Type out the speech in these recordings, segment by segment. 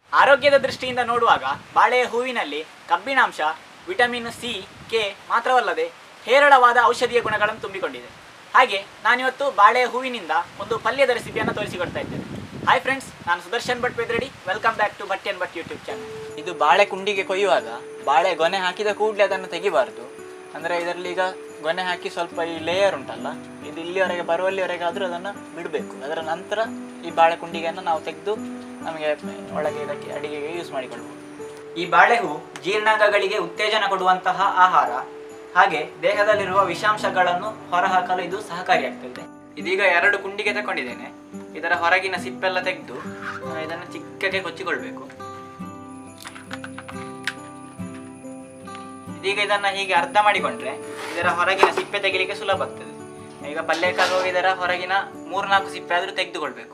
ಆರೋಗ್ಯದ ದೃಷ್ಟಿಯಿಂದ ನೋಡುವಾಗ ಬಾಳೆಯ ಹೂವಿನಲ್ಲಿ ಕಬ್ಬಿಣಾಂಶ ವಿಟಮಿನ್ ಸಿ ಕೆ ಮಾತ್ರವಲ್ಲದೆ ಹೇರಳವಾದ ಔಷಧೀಯ ಗುಣಗಳನ್ನು ತುಂಬಿಕೊಂಡಿದೆ ಹಾಗೆ ನಾನಿವತ್ತು ಬಾಳೆಯ ಹೂವಿನಿಂದ ಒಂದು ಪಲ್ಯದ ರೆಸಿಪಿಯನ್ನು ತೋರಿಸಿಕೊಡ್ತಾ ಇದ್ದೇನೆ ಹಾಯ್ ಫ್ರೆಂಡ್ಸ್ ನಾನು ಸುದರ್ಶನ್ ಭಟ್ ಪೆದ್ರಡಿ welcome back to Bhat and Bhat YouTube channel ಇದು ಬಾಳೆ ಕುಂಡಿಗೆ ಕೊಯ್ಯುವಾಗ ಬಾಳೆ ಗೊನೆ ಹಾಕಿದ ಕೂಡಲೇ ಅದನ್ನು ತೆಗಿಬಾರ್ದು ಅಂದರೆ ಇದರಲ್ಲಿ ಈಗ ಗೊನೆ ಹಾಕಿ ಸ್ವಲ್ಪ ಈ ಲೇಯರ್ ಉಂಟಲ್ಲ ಇದು ಇಲ್ಲಿವರೆಗೆ ಬರುವಲ್ಲಿವರೆಗೆ ಆದರೂ ಅದನ್ನು ಬಿಡಬೇಕು ಅದರ ನಂತರ ಈ ಬಾಳೆ ಕುಂಡಿಗೆಯನ್ನು ನಾವು ತೆಗೆದು ನಮಗೆ ಒಳಗೆ ಇದಕ್ಕೆ ಅಡಿಗೆಗೆ ಯೂಸ್ ಮಾಡಿಕೊಳ್ಬೋದು ಈ ಬಾಳೆಹೂ ಜೀರ್ಣಾಂಗಗಳಿಗೆ ಉತ್ತೇಜನ ಕೊಡುವಂತಹ ಆಹಾರ ಹಾಗೆ ದೇಹದಲ್ಲಿರುವ ವಿಷಾಂಶಗಳನ್ನು ಹೊರಹಾಕಲು ಇದು ಸಹಕಾರಿಯಾಗ್ತದೆ ಇದೀಗ ಎರಡು ಕುಂಡಿಗೆ ತಗೊಂಡಿದ್ದೇನೆ ಇದರ ಹೊರಗಿನ ಸಿಪ್ಪೆಲ್ಲ ತೆಗೆದು ಇದನ್ನು ಚಿಕ್ಕಗೆ ಕೊಚ್ಚಿಕೊಳ್ಬೇಕು ಇದೀಗ ಇದನ್ನ ಹೀಗೆ ಅರ್ಧ ಮಾಡಿಕೊಂಡ್ರೆ ಇದರ ಹೊರಗಿನ ಸಿಪ್ಪೆ ತೆಗಿಲಿಕ್ಕೆ ಸುಲಭ ಆಗ್ತದೆ ಈಗ ಪಲ್ಯಕ್ಕಾಗುವಾಗ ಇದರ ಹೊರಗಿನ ಮೂರ್ನಾಲ್ಕು ಸಿಪ್ಪೆ ಆದ್ರೂ ತೆಗೆದುಕೊಳ್ಬೇಕು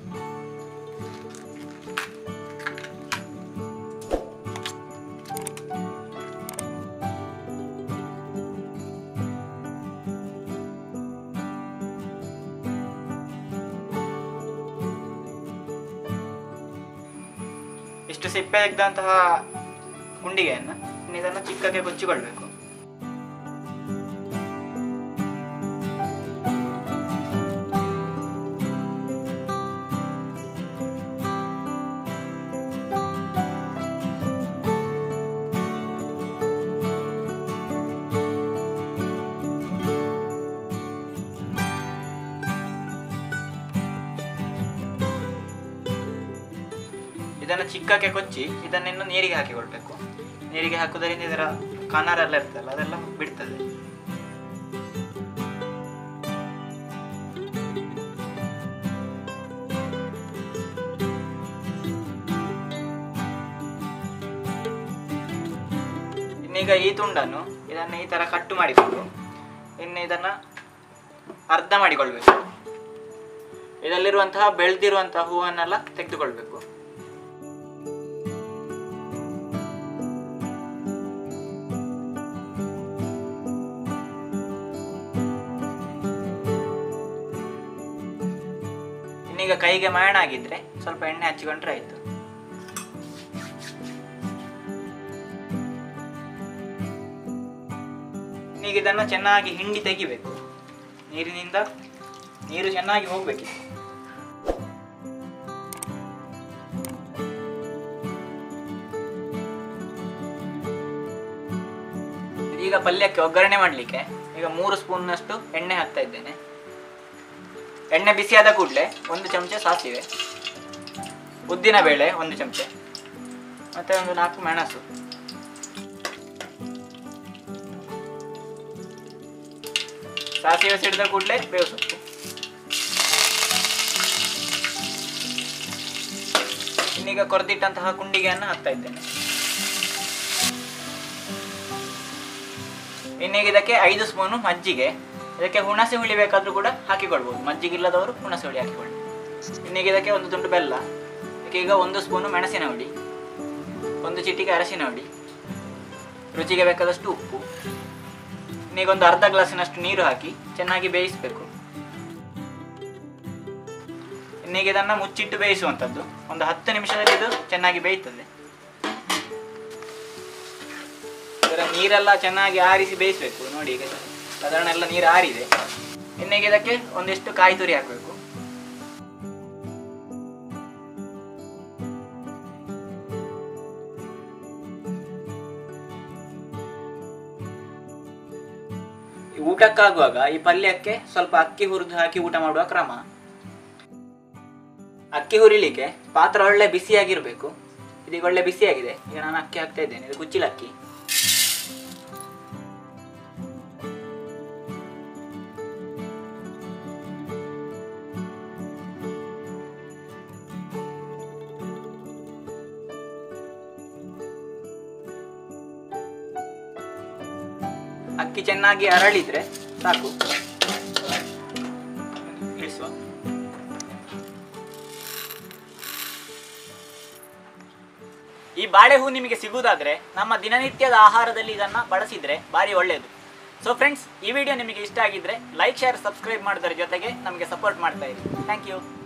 ಇಷ್ಟು ಸಿಪ್ಪೆ ತೆಗೆದಂತಹ ಗುಂಡಿಗೆಯನ್ನು ಇನ್ನು ಇದನ್ನು ಚಿಕ್ಕಕ್ಕೆ ಕೊಚ್ಚಿಕೊಳ್ಬೇಕು ಇದನ್ನು ಚಿಕ್ಕಕ್ಕೆ ಕೊಚ್ಚಿ ಇದನ್ನಿನ್ನು ನೀರಿಗೆ ಹಾಕಿಕೊಳ್ಬೇಕು ನೀರಿಗೆ ಹಾಕುವುದರಿಂದ ಇದರ ಕನರ್ ಎಲ್ಲ ಇರ್ತಲ್ಲ ಅದೆಲ್ಲ ಬಿಡ್ತದೆ ಇನ್ನೀಗ ಈ ತುಂಡನ್ನು ಇದನ್ನು ಈ ತರ ಕಟ್ಟು ಮಾಡಿಕೊಂಡು ಇನ್ನು ಇದನ್ನ ಅರ್ಧ ಮಾಡಿಕೊಳ್ಬೇಕು ಇದರಲ್ಲಿರುವಂತಹ ಬೆಳೆದಿರುವಂತಹ ಹೂವನ್ನೆಲ್ಲ ತೆಗೆದುಕೊಳ್ಬೇಕು ಇನ್ನೀಗ ಕೈಗೆ ಮಾಯಣ ಆಗಿದ್ರೆ ಸ್ವಲ್ಪ ಎಣ್ಣೆ ಹಚ್ಚಿಕೊಂಡ್ರೆ ಆಯ್ತು ಈಗ ಇದನ್ನ ಚೆನ್ನಾಗಿ ಹಿಂಡಿ ತೆಗಿಬೇಕು ನೀರಿನಿಂದ ನೀರು ಚೆನ್ನಾಗಿ ಹೋಗ್ಬೇಕಿತ್ತು ಈಗ ಪಲ್ಯಕ್ಕೆ ಒಗ್ಗರಣೆ ಮಾಡಲಿಕ್ಕೆ ಈಗ ಮೂರು ಸ್ಪೂನ್ನಷ್ಟು ಎಣ್ಣೆ ಹಾಕ್ತಾ ಇದ್ದೇನೆ ಎಣ್ಣೆ ಬಿಸಿಯಾದ ಕೂಡಲೇ ಒಂದು ಚಮಚ ಸಾಸಿವೆ ಉದ್ದಿನ ಬೇಳೆ ಒಂದು ಚಮಚ ಮತ್ತೆ ಒಂದು ನಾಲ್ಕು ಮೆಣಸು ಸಾಸಿವೆ ಸಿಡಿದ ಕೂಡಲೇ ಬೇವು ಸೊಪ್ಪು ಇನ್ನೀಗ ಕೊರೆದಿಟ್ಟಂತಹ ಕುಂಡಿಗೆಯನ್ನು ಹಾಕ್ತಾ ಇದ್ದೇನೆ ಇನ್ನೀಗ ಇದಕ್ಕೆ ಐದು ಸ್ಪೂನು ಮಜ್ಜಿಗೆ ಇದಕ್ಕೆ ಹುಣಸೆ ಹುಳಿ ಬೇಕಾದ್ರೂ ಕೂಡ ಹಾಕಿಕೊಳ್ಬೋದು ಮಜ್ಜಿಗೆ ಇಲ್ಲದವರು ಹುಣಸೆ ಹುಳಿ ಹಾಕಿಕೊಳ್ಳಿ ಇನ್ನೀಗ ಇದಕ್ಕೆ ಒಂದು ತುಂಡು ಬೆಲ್ಲ ಇದಕ್ಕೆ ಈಗ ಒಂದು ಸ್ಪೂನು ಮೆಣಸಿನ ಹುಡಿ ಒಂದು ಚಿಟಿಕೆ ಅರಸಿನ ಹುಡಿ ರುಚಿಗೆ ಬೇಕಾದಷ್ಟು ಉಪ್ಪು ಇನ್ನೀಗ ಒಂದು ಅರ್ಧ ಗ್ಲಾಸಿನಷ್ಟು ನೀರು ಹಾಕಿ ಚೆನ್ನಾಗಿ ಬೇಯಿಸಬೇಕು ಇನ್ನೀಗ ಇದನ್ನ ಮುಚ್ಚಿಟ್ಟು ಬೇಯಿಸುವಂಥದ್ದು ಒಂದು ಹತ್ತು ನಿಮಿಷದಲ್ಲಿ ಇದು ಚೆನ್ನಾಗಿ ಬೇಯ್ತದೆ ಇದರ ನೀರೆಲ್ಲ ಚೆನ್ನಾಗಿ ಆರಿಸಿ ಬೇಯಿಸಬೇಕು ನೋಡಿ ಈಗ ಸಾಧಾರಣ ಎಲ್ಲ ನೀರು ಆರಿದೆ ಇನ್ನೀಗ ಇದಕ್ಕೆ ಒಂದಿಷ್ಟು ಕಾಯಿ ತುರಿ ಹಾಕಬೇಕು ಊಟಕ್ಕಾಗುವಾಗ ಈ ಪಲ್ಯಕ್ಕೆ ಸ್ವಲ್ಪ ಅಕ್ಕಿ ಹುರಿದು ಹಾಕಿ ಊಟ ಮಾಡುವ ಕ್ರಮ ಅಕ್ಕಿ ಹುರಿಲಿಕ್ಕೆ ಪಾತ್ರ ಒಳ್ಳೆ ಬಿಸಿಯಾಗಿರ್ಬೇಕು ಇದೀಗ ಒಳ್ಳೆ ಬಿಸಿಯಾಗಿದೆ ಈಗ ನಾನು ಅಕ್ಕಿ ಹಾಕ್ತಾ ಇದ್ದೇನೆ ಇದು ಕುಚ್ಚಿಲ ಅಕ್ಕಿ ಅಕ್ಕಿ ಚೆನ್ನಾಗಿ ಅರಳಿದ್ರೆ ಸಾಕು ಇಳಿಸುವ ಈ ಬಾಳೆಹೂ ನಿಮಗೆ ಸಿಗುವುದಾದ್ರೆ ನಮ್ಮ ದಿನನಿತ್ಯದ ಆಹಾರದಲ್ಲಿ ಇದನ್ನ ಬಳಸಿದ್ರೆ ಭಾರಿ ಒಳ್ಳೆಯದು ಸೊ ಫ್ರೆಂಡ್ಸ್ ಈ ವಿಡಿಯೋ ನಿಮಗೆ ಇಷ್ಟ ಆಗಿದ್ರೆ ಲೈಕ್ ಶೇರ್ ಸಬ್ಸ್ಕ್ರೈಬ್ ಮಾಡೋದ್ರ ಜೊತೆಗೆ ನಮಗೆ ಸಪೋರ್ಟ್ ಮಾಡ್ತಾ ಇರಿ ಥ್ಯಾಂಕ್ ಯು